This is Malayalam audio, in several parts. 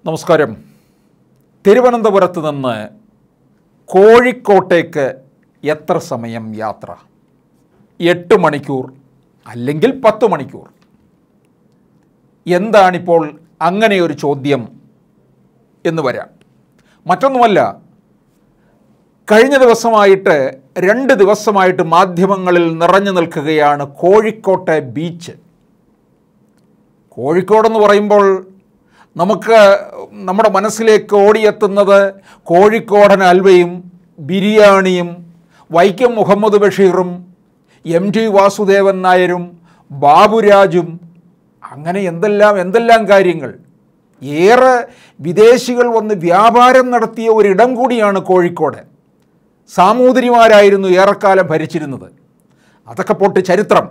നമസ്കാരം തിരുവനന്തപുരത്ത് നിന്ന് കോഴിക്കോട്ടേക്ക് എത്ര സമയം യാത്ര എട്ട് മണിക്കൂർ അല്ലെങ്കിൽ പത്ത് മണിക്കൂർ എന്താണിപ്പോൾ അങ്ങനെ ഒരു ചോദ്യം എന്ന് വരാം മറ്റൊന്നുമല്ല കഴിഞ്ഞ ദിവസമായിട്ട് രണ്ട് ദിവസമായിട്ട് മാധ്യമങ്ങളിൽ നിറഞ്ഞു നിൽക്കുകയാണ് കോഴിക്കോട്ടെ ബീച്ച് കോഴിക്കോടെന്ന് പറയുമ്പോൾ നമുക്ക് നമ്മുടെ മനസ്സിലേക്ക് ഓടിയെത്തുന്നത് കോഴിക്കോടൻ അൽവയും ബിരിയാണിയും വൈക്കം മുഹമ്മദ് ബഷീറും എം ടി വാസുദേവൻ നായരും ബാബുരാജും അങ്ങനെ എന്തെല്ലാം എന്തെല്ലാം കാര്യങ്ങൾ ഏറെ വിദേശികൾ വന്ന് വ്യാപാരം നടത്തിയ ഒരിടം കൂടിയാണ് കോഴിക്കോട് സാമൂതിരിമാരായിരുന്നു ഏറെക്കാലം ഭരിച്ചിരുന്നത് അതൊക്കെ പോട്ട് ചരിത്രം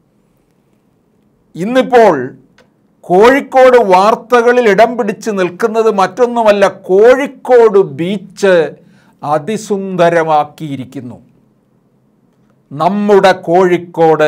ഇന്നിപ്പോൾ കോഴിക്കോട് വാർത്തകളിൽ ഇടം പിടിച്ച് നിൽക്കുന്നത് മറ്റൊന്നുമല്ല കോഴിക്കോട് ബീച്ച് അതിസുന്ദരമാക്കിയിരിക്കുന്നു നമ്മുടെ കോഴിക്കോട്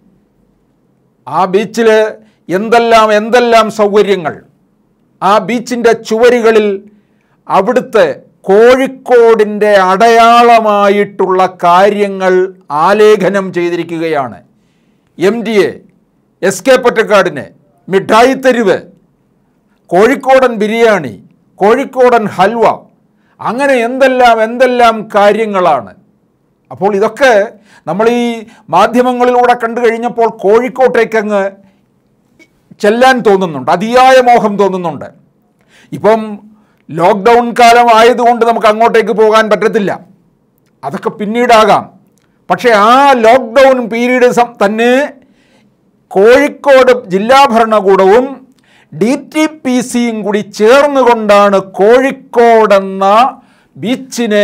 ആ ബീച്ചിൽ എന്തെല്ലാം എന്തെല്ലാം സൗകര്യങ്ങൾ ആ ബീച്ചിൻ്റെ ചുവരുകളിൽ അവിടുത്തെ കോഴിക്കോടിൻ്റെ അടയാളമായിട്ടുള്ള കാര്യങ്ങൾ ആലേഖനം ചെയ്തിരിക്കുകയാണ് M D A S K പൊറ്റക്കാടിന് മിഠായി തെരുവ് കോഴിക്കോടൻ ബിരിയാണി കോഴിക്കോടൻ ഹൽവ അങ്ങനെ എന്തെല്ലാം എന്തെല്ലാം കാര്യങ്ങളാണ് അപ്പോൾ ഇതൊക്കെ നമ്മൾ ഈ മാധ്യമങ്ങളിലൂടെ കണ്ടു കഴിഞ്ഞപ്പോൾ കോഴിക്കോട്ടേക്ക് അങ്ങ് ചെല്ലാൻ തോന്നുന്നുണ്ട് അതിയായ മോഹം തോന്നുന്നുണ്ട് ഇപ്പം ലോക്ക്ഡൗൺ കാലം ആയതുകൊണ്ട് നമുക്ക് അങ്ങോട്ടേക്ക് പോകാൻ പറ്റത്തില്ല അതൊക്കെ പിന്നീടാകാം പക്ഷേ ആ ലോക്ക്ഡൗൺ പീരീഡ് സം- തന്നെ കോഴിക്കോട് ജില്ലാ ഭരണകൂടവും ഡി ടി പി സിയും കൂടി ചേർന്നുകൊണ്ടാണ് കോഴിക്കോടെന്ന ബീച്ചിനെ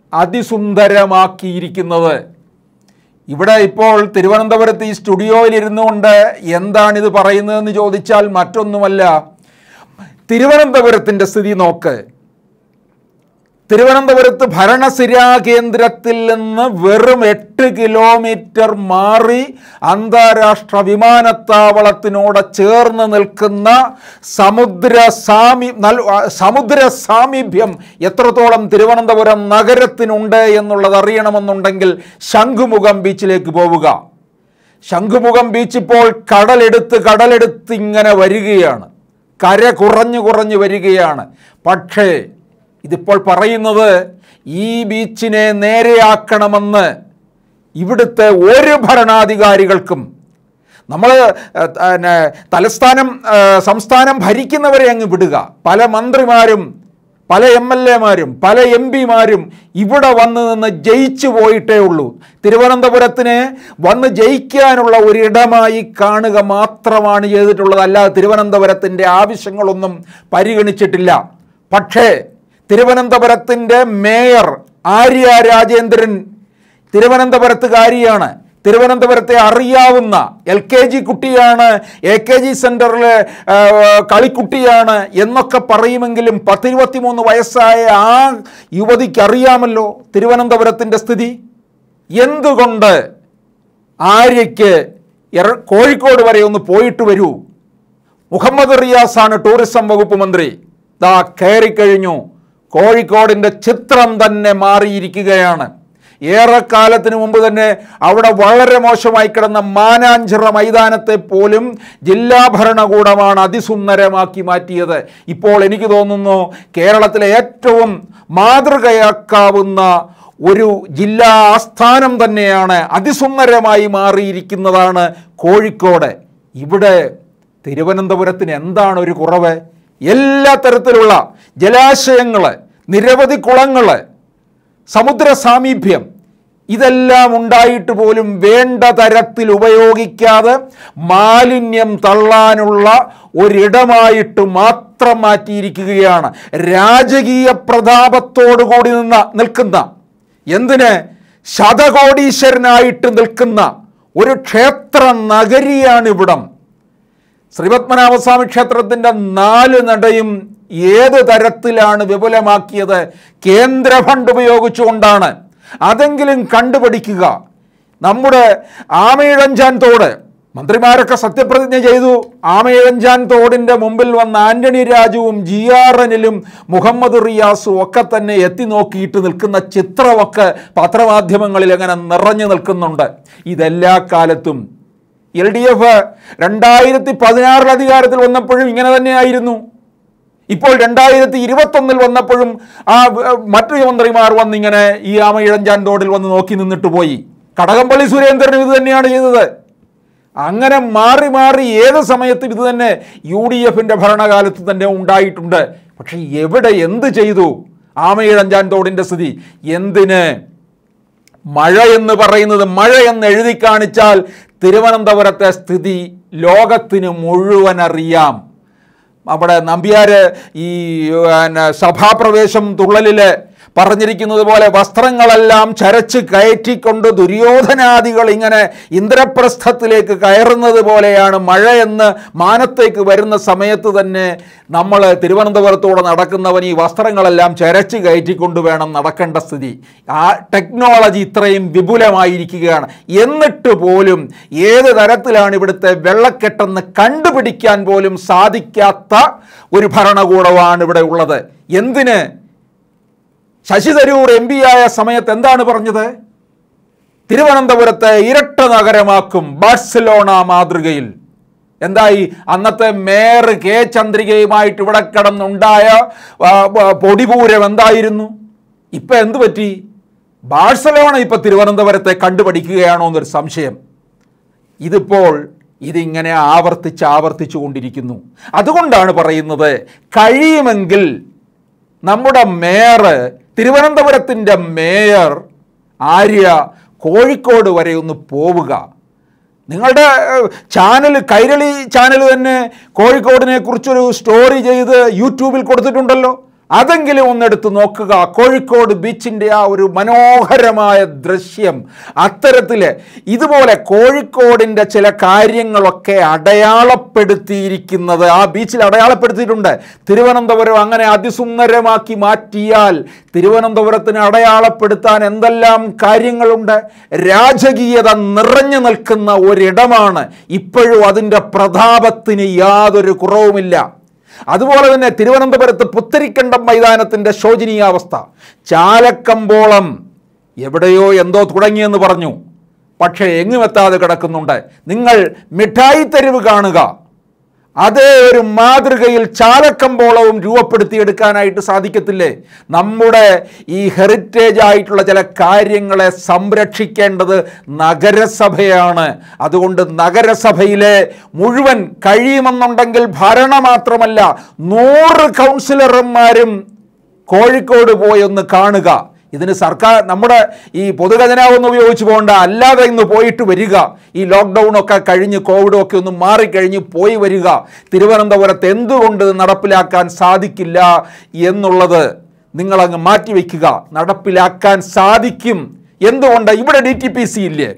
അതിസുന്ദരമാക്കിയിരിക്കുന്നത് ഇവിടെ ഇപ്പോൾ തിരുവനന്തപുരത്ത് ഈ സ്റ്റുഡിയോയിൽ ഇരുന്നുകൊണ്ട് എന്താണിത് പറയുന്നതെന്ന് ചോദിച്ചാൽ മറ്റൊന്നുമല്ല തിരുവനന്തപുരത്തിൻ്റെ സ്ഥിതി നോക്ക് തിരുവനന്തപുരത്ത് ഭരണസിരാ കേന്ദ്രത്തിൽ നിന്ന് വെറും എട്ട് കിലോമീറ്റർ മാറി അന്താരാഷ്ട്ര വിമാനത്താവളത്തിനോട് ചേർന്ന് നിൽക്കുന്ന സമുദ്ര സാമി നൽ സമുദ്ര സാമീപ്യം എത്രത്തോളം തിരുവനന്തപുരം നഗരത്തിനുണ്ട് എന്നുള്ളത് അറിയണമെന്നുണ്ടെങ്കിൽ ശംഖുമുഖം ബീച്ചിലേക്ക് പോവുക ശംഖുമുഖം ബീച്ച് ഇപ്പോൾ കടലെടുത്ത് കടലെടുത്ത് ഇങ്ങനെ വരികയാണ് കര കുറഞ്ഞു കുറഞ്ഞു വരികയാണ് പക്ഷേ ഇതിപ്പോൾ പറയുന്നത് ഈ ബീച്ചിനെ നേരെയാക്കണമെന്ന് ഇവിടുത്തെ ഒരു ഭരണാധികാരികൾക്കും നമ്മൾ തലസ്ഥാനം ആ, സംസ്ഥാനം ഭരിക്കുന്നവരെ അങ്ങ് വിടുക പല മന്ത്രിമാരും പല എം എൽ എമാരും പല എം പിമാരും ഇവിടെ വന്ന് നിന്ന് ജയിച്ചു പോയിട്ടേ ഉള്ളൂ തിരുവനന്തപുരത്തിന് വന്ന് ജയിക്കാനുള്ള ഒരിടമായി കാണുക മാത്രമാണ് ചെയ്തിട്ടുള്ളത് അല്ലാതെ തിരുവനന്തപുരത്തിൻ്റെ ആവശ്യങ്ങളൊന്നും പരിഗണിച്ചിട്ടില്ല പക്ഷേ തിരുവനന്തപുരത്തിൻ്റെ മേയർ ആര്യ രാജേന്ദ്രൻ തിരുവനന്തപുരത്തുകാരിയാണ് തിരുവനന്തപുരത്തെ അറിയാവുന്ന എൽ കെ ജി കുട്ടിയാണ് എ കെ ജി സെൻറ്ററിലെ കളിക്കുട്ടിയാണ് എന്നൊക്കെ പറയുമെങ്കിലും പത്തിരുപത്തിമൂന്ന് വയസ്സായ ആ യുവതിക്ക് അറിയാമല്ലോ തിരുവനന്തപുരത്തിൻ്റെ സ്ഥിതി എന്തുകൊണ്ട് ആര്യയ്ക്ക് എറ- കോഴിക്കോട് വരെ ഒന്ന് പോയിട്ട് വരൂ മുഹമ്മദ് റിയാസാണ് ടൂറിസം വകുപ്പ് മന്ത്രി ദാ കയറിക്കഴിഞ്ഞു കോഴിക്കോടിൻ്റെ ചിത്രം തന്നെ മാറിയിരിക്കുകയാണ് ഏറെക്കാലത്തിന് മുമ്പ് തന്നെ അവിടെ വളരെ മോശമായി കിടന്ന മാനാഞ്ചിറ മൈതാനത്തെ പോലും ജില്ലാ ഭരണകൂടമാണ് അതിസുന്ദരമാക്കി മാറ്റിയത് ഇപ്പോൾ എനിക്ക് തോന്നുന്നു കേരളത്തിലെ ഏറ്റവും മാതൃകയാക്കാവുന്ന ഒരു ജില്ലാ ആസ്ഥാനം തന്നെയാണ് അതിസുന്ദരമായി മാറിയിരിക്കുന്നതാണ് കോഴിക്കോട് ഇവിടെ തിരുവനന്തപുരത്തിന് എന്താണ് ഒരു കുറവ് എല്ലാ തരത്തിലുള്ള ജലാശയങ്ങൾ നിരവധി കുളങ്ങൾ സമുദ്ര സാമീപ്യം ഇതെല്ലാം ഉണ്ടായിട്ട് പോലും വേണ്ട തരത്തിൽ ഉപയോഗിക്കാതെ മാലിന്യം തള്ളാനുള്ള ഒരിടമായിട്ട് മാത്രം മാറ്റിയിരിക്കുകയാണ് രാജകീയ പ്രതാപത്തോടു കൂടി നിന്ന നിൽക്കുന്ന എന്തിന് ശതകോടീശ്വരനായിട്ട് നിൽക്കുന്ന ഒരു ക്ഷേത്ര നഗരിയാണ് ഇവിടം ശ്രീപത്മനാഭസ്വാമി ക്ഷേത്രത്തിൻ്റെ നാല് നടയും ഏത് തരത്തിലാണ് വിപുലമാക്കിയത് കേന്ദ്ര ഫണ്ട് ഉപയോഗിച്ചുകൊണ്ടാണ് അതെങ്കിലും കണ്ടുപിടിക്കുക നമ്മുടെ ആമയിഴഞ്ചാൻ തോട് മന്ത്രിമാരൊക്കെ സത്യപ്രതിജ്ഞ ചെയ്തു ആമയഴഞ്ചാൻ തോടിൻ്റെ മുമ്പിൽ വന്ന ആന്റണി രാജുവും ജി ആർ എനിലും മുഹമ്മദ് റിയാസും ഒക്കെ തന്നെ എത്തി നോക്കിയിട്ട് നിൽക്കുന്ന ചിത്രമൊക്കെ പത്രമാധ്യമങ്ങളിൽ അങ്ങനെ നിറഞ്ഞു നിൽക്കുന്നുണ്ട് ഇതെല്ലാ കാലത്തും എൽ ഡി എഫ് രണ്ടായിരത്തി പതിനാറിൽ അധികാരത്തിൽ വന്നപ്പോഴും ഇങ്ങനെ തന്നെയായിരുന്നു ഇപ്പോൾ രണ്ടായിരത്തി ഇരുപത്തൊന്നിൽ വന്നപ്പോഴും ആ ഏർ, മറ്റു മന്ത്രിമാർ വന്നിങ്ങനെ ഈ ആമയിഴഞ്ചാൻ തോടിൽ വന്ന് നോക്കി നിന്നിട്ട് പോയി കടകംപള്ളി സുരേന്ദ്രനും ഇത് തന്നെയാണ് ചെയ്തത് അങ്ങനെ മാറി മാറി ഏത് സമയത്തും ഇത് തന്നെ യു ഡി എഫിൻ്റെ ഭരണകാലത്ത് തന്നെ ഉണ്ടായിട്ടുണ്ട് പക്ഷേ എവിടെ എന്ത് ചെയ്തു ആമയിഴഞ്ചാൻ തോടിൻ്റെ സ്ഥിതി എന്തിന് മഴ എന്ന് പറയുന്നത് മഴ എന്ന് എഴുതി കാണിച്ചാൽ തിരുവനന്തപുരത്തെ സ്ഥിതി ലോകത്തിന് മുഴുവൻ അറിയാം അവിടെ നമ്പ്യാര് ഈ പിന്നെ സഭാപ്രവേശം തുള്ളലിൽ പറഞ്ഞിരിക്കുന്നത് പോലെ വസ്ത്രങ്ങളെല്ലാം ചരച്ച് കയറ്റിക്കൊണ്ട് ദുര്യോധനാദികൾ ഇങ്ങനെ ഇന്ദ്രപ്രസ്ഥത്തിലേക്ക് കയറുന്നത് പോലെയാണ് മഴ എന്ന് മാനത്തേക്ക് വരുന്ന സമയത്ത് തന്നെ നമ്മൾ തിരുവനന്തപുരത്തൂടെ നടക്കുന്നവൻ ഈ വസ്ത്രങ്ങളെല്ലാം ചരച്ച് കയറ്റിക്കൊണ്ട് വേണം നടക്കേണ്ട സ്ഥിതി ആ ടെക്നോളജി ഇത്രയും വിപുലമായിരിക്കുകയാണ് എന്നിട്ട് പോലും ഏത് തരത്തിലാണ് ഇവിടുത്തെ വെള്ളക്കെട്ടെന്ന് കണ്ടുപിടിക്കാൻ പോലും സാധിക്കാത്ത ഒരു ഭരണകൂടമാണ് ഇവിടെ ഉള്ളത് എന്തിന് ശശി തരൂർ എം പി ആയ സമയത്ത് എന്താണ് പറഞ്ഞത് തിരുവനന്തപുരത്തെ ഇരട്ട നഗരമാക്കും ബാഴ്സലോണ മാതൃകയിൽ എന്തായി അന്നത്തെ മേയർ കെ ചന്ദ്രികയുമായിട്ട് ഇവിടെ കിടന്നുണ്ടായ ആ, ആ, പൊടിപൂരം എന്തായിരുന്നു ഇപ്പം എന്ത് പറ്റി ബാഴ്സലോണ ഇപ്പം തിരുവനന്തപുരത്തെ കണ്ടുപഠിക്കുകയാണോ എന്നൊരു സംശയം ഇതിപ്പോൾ ഇതിങ്ങനെ ആവർത്തിച്ച് ആവർത്തിച്ചു കൊണ്ടിരിക്കുന്നു അതുകൊണ്ടാണ് പറയുന്നത് കഴിയുമെങ്കിൽ നമ്മുടെ മേയർ തിരുവനന്തപുരത്തിൻ്റെ മേയർ ആര്യ കോഴിക്കോട് വരെ ഒന്ന് പോവുക നിങ്ങളുടെ ചാനൽ കൈരളി ചാനൽ തന്നെ കോഴിക്കോടിനെ കുറിച്ചൊരു സ്റ്റോറി ചെയ്ത് യൂട്യൂബിൽ കൊടുത്തിട്ടുണ്ടല്ലോ അതെങ്കിലും ഒന്നെടുത്ത് നോക്കുക കോഴിക്കോട് ബീച്ചിൻ്റെ ആ ഒരു മനോഹരമായ ദൃശ്യം അത്തരത്തിൽ ഇതുപോലെ കോഴിക്കോടിൻ്റെ ചില കാര്യങ്ങളൊക്കെ അടയാളപ്പെടുത്തിയിരിക്കുന്നത് ആ ബീച്ചിൽ അടയാളപ്പെടുത്തിയിട്ടുണ്ട് തിരുവനന്തപുരം അങ്ങനെ അതിസുന്ദരമാക്കി മാറ്റിയാൽ തിരുവനന്തപുരത്തിന് അടയാളപ്പെടുത്താൻ എന്തെല്ലാം കാര്യങ്ങളുണ്ട് രാജകീയത നിറഞ്ഞു നിൽക്കുന്ന ഒരിടമാണ് ഇപ്പോഴും അതിൻ്റെ പ്രതാപത്തിന് യാതൊരു കുറവുമില്ല അതുപോലെ തന്നെ തിരുവനന്തപുരത്ത് പുത്തരിക്കണ്ടം മൈതാനത്തിൻ്റെ ശോചനീയാവസ്ഥ ചാലക്കമ്പോളം എവിടെയോ എന്തോ തുടങ്ങിയെന്ന് പറഞ്ഞു പക്ഷേ എങ്ങുമെത്താതെ കിടക്കുന്നുണ്ട് നിങ്ങൾ മിഠായി തെരുവ് കാണുക അതേ ഒരു മാതൃകയിൽ ചാലക്കമ്പോളവും രൂപപ്പെടുത്തിയെടുക്കാനായിട്ട് സാധിക്കത്തില്ലേ നമ്മുടെ ഈ ഹെറിറ്റേജ് ആയിട്ടുള്ള ചില കാര്യങ്ങളെ സംരക്ഷിക്കേണ്ടത് നഗരസഭയാണ് അതുകൊണ്ട് നഗരസഭയിലെ മുഴുവൻ കഴിയുമെന്നുണ്ടെങ്കിൽ ഭരണം മാത്രമല്ല നൂറ് കൗൺസിലർമാരും കോഴിക്കോട് പോയി ഒന്ന് കാണുക ഇതിന് സർക്കാർ നമ്മുടെ ഈ പൊതുഖജനാവൊന്നും ഉപയോഗിച്ച് പോകണ്ട അല്ലാതെ ഇന്ന് പോയിട്ട് വരിക ഈ ലോക്ക്ഡൗൺ ഒക്കെ കഴിഞ്ഞ് കോവിഡും ഒക്കെ ഒന്ന് മാറിക്കഴിഞ്ഞ് പോയി വരിക തിരുവനന്തപുരത്ത് എന്തുകൊണ്ട് ഇത് നടപ്പിലാക്കാൻ സാധിക്കില്ല എന്നുള്ളത് നിങ്ങളങ്ങ് മാറ്റിവെക്കുക നടപ്പിലാക്കാൻ സാധിക്കും എന്തുകൊണ്ട് ഇവിടെ ഡി ടി പി സി ഇല്ലേ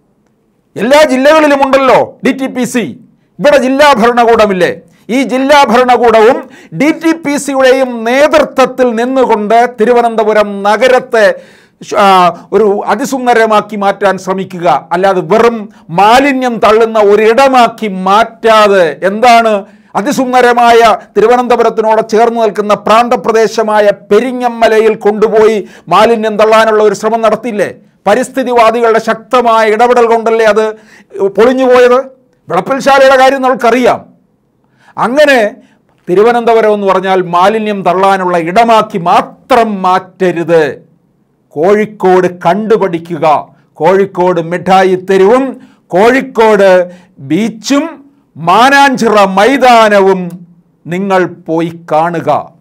എല്ലാ ജില്ലകളിലും ഉണ്ടല്ലോ ഡി ടി പി സി ഇവിടെ ജില്ലാ ഭരണകൂടമില്ലേ ഈ ജില്ലാ ഭരണകൂടവും ഡി ടി പി സിയുടെയും നേതൃത്വത്തിൽ നിന്നുകൊണ്ട് തിരുവനന്തപുരം നഗരത്തെ ശ്- ആ, ഒരു അതിസുന്ദരമാക്കി മാറ്റാൻ ശ്രമിക്കുക അല്ലാതെ വെറും മാലിന്യം തള്ളുന്ന ഒരിടമാക്കി മാറ്റാതെ എന്താണ് അതിസുന്ദരമായ തിരുവനന്തപുരത്തിനോട് ചേർന്ന് നിൽക്കുന്ന പ്രാന്തപ്രദേശമായ പെരിങ്ങമ്മലയിൽ കൊണ്ടുപോയി മാലിന്യം തള്ളാനുള്ള ഒരു ശ്രമം നടത്തിയില്ലേ പരിസ്ഥിതിവാദികളുടെ ശക്തമായ ഇടപെടൽ കൊണ്ടല്ലേ അത് പൊളിഞ്ഞു പോയത് വിളപ്പിൽശാലയുടെ കാര്യം നമുക്കറിയാം അങ്ങനെ തിരുവനന്തപുരം എന്ന് പറഞ്ഞാൽ മാലിന്യം തള്ളാനുള്ള ഇടമാക്കി മാത്രം മാറ്റരുത് കോഴിക്കോട് കണ്ടുപഠിക്കുക കോഴിക്കോട് മിഠായി തെരുവും കോഴിക്കോട് ബീച്ചും മാനാഞ്ചിറ മൈതാനവും നിങ്ങൾ പോയി കാണുക